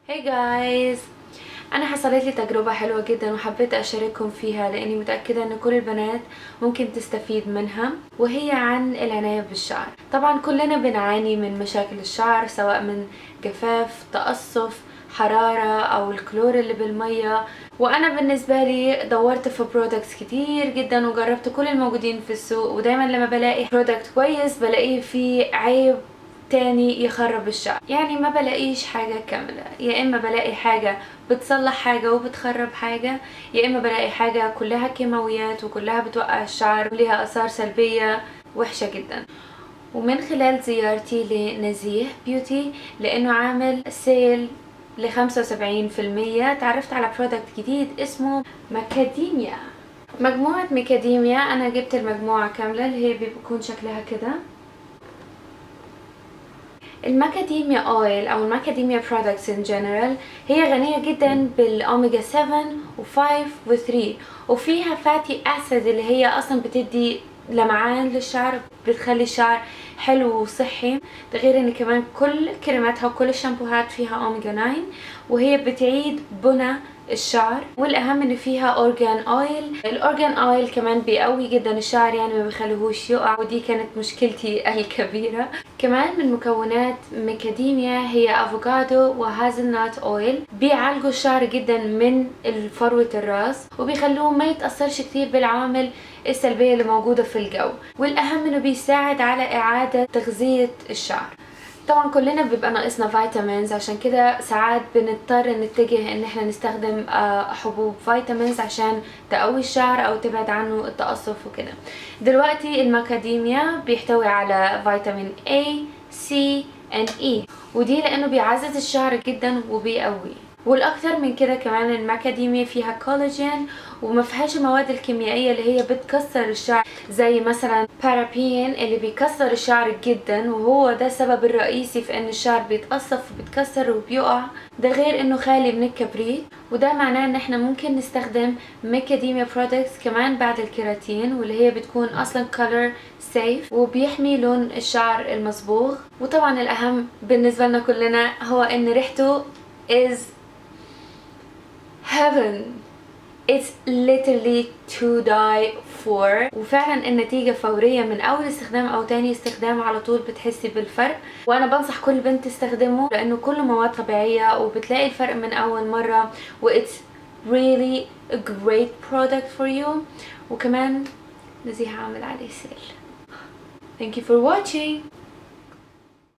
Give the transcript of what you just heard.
Hey guys انا حصلت لي تجربة حلوة جدا وحبيت اشارككم فيها لاني متأكدة ان كل البنات ممكن تستفيد منها وهي عن العناية بالشعر طبعا كلنا بنعاني من مشاكل الشعر سواء من جفاف تقصف حرارة او الكلور اللي بالمية وانا بالنسبة لي دورت في برودكتس كتير جدا وجربت كل الموجودين في السوق ودايما لما بلاقي برودكت كويس بلاقيه فيه عيب تاني يخرب الشعر يعني ما بلاقيش حاجة كاملة يا اما بلاقي حاجة بتصلح حاجة وبتخرب حاجة يا اما بلاقي حاجة كلها كيماويات وكلها بتوقع الشعر وليها اثار سلبية وحشة جدا ومن خلال زيارتي لنزيه بيوتي لانه عامل سيل ل 75% تعرفت على برودكت جديد اسمه ماكاديميا مجموعة ميكاديميا انا جبت المجموعة كاملة اللي هي بيكون شكلها كده الماكاديميا اويل او الماكاديميا برودكتس ان جنرال هي غنية جدا بالاوميجا 7 و5 و3 وفيها فاتي اسيد اللي هي اصلا بتدي لمعان للشعر بتخلي الشعر حلو وصحي ده غير ان كمان كل كريماتها وكل الشامبوهات فيها اوميجا 9 وهي بتعيد بنى الشعر والاهم ان فيها اورجان اويل الاورجان اويل كمان بيقوي جدا الشعر يعني ما بيخليهوش يقع ودي كانت مشكلتي الكبيره كمان من مكونات ميكاديميا هي افوكادو وهازل نات اويل بيعالجوا الشعر جدا من فروه الراس وبيخلوه ما يتاثرش كتير بالعوامل السلبيه اللي موجوده في الجو والاهم انه بيساعد على اعاده تغذيه الشعر طبعا كلنا بيبقى ناقصنا فيتامينز عشان كده ساعات بنضطر نتجه ان احنا نستخدم حبوب فيتامينز عشان تقوي الشعر او تبعد عنه التقصف وكده دلوقتي الماكاديميا بيحتوي على فيتامين A C and E ودي لانه بيعزز الشعر جدا وبيقويه والاكثر من كده كمان الماكاديميا فيها كولاجين وما فيهاش المواد الكيميائيه اللي هي بتكسر الشعر زي مثلا بارابين اللي بيكسر الشعر جدا وهو ده السبب الرئيسي في ان الشعر بيتقصف وبيتكسر وبيقع ده غير انه خالي من الكبريت وده معناه ان احنا ممكن نستخدم ميكاديميا برودكتس كمان بعد الكيراتين واللي هي بتكون اصلا كولر سيف وبيحمي لون الشعر المصبوغ وطبعا الاهم بالنسبه لنا كلنا هو ان ريحته is heaven it's literally to die for وفعلا النتيجة فورية من أول استخدام أو تاني استخدام على طول بتحسي بالفرق وأنا بنصح كل بنت تستخدمه لأنه كله مواد طبيعية وبتلاقي الفرق من أول مرة و it's really a great product for you وكمان نزيهة عامل عليه سيل Thank you for watching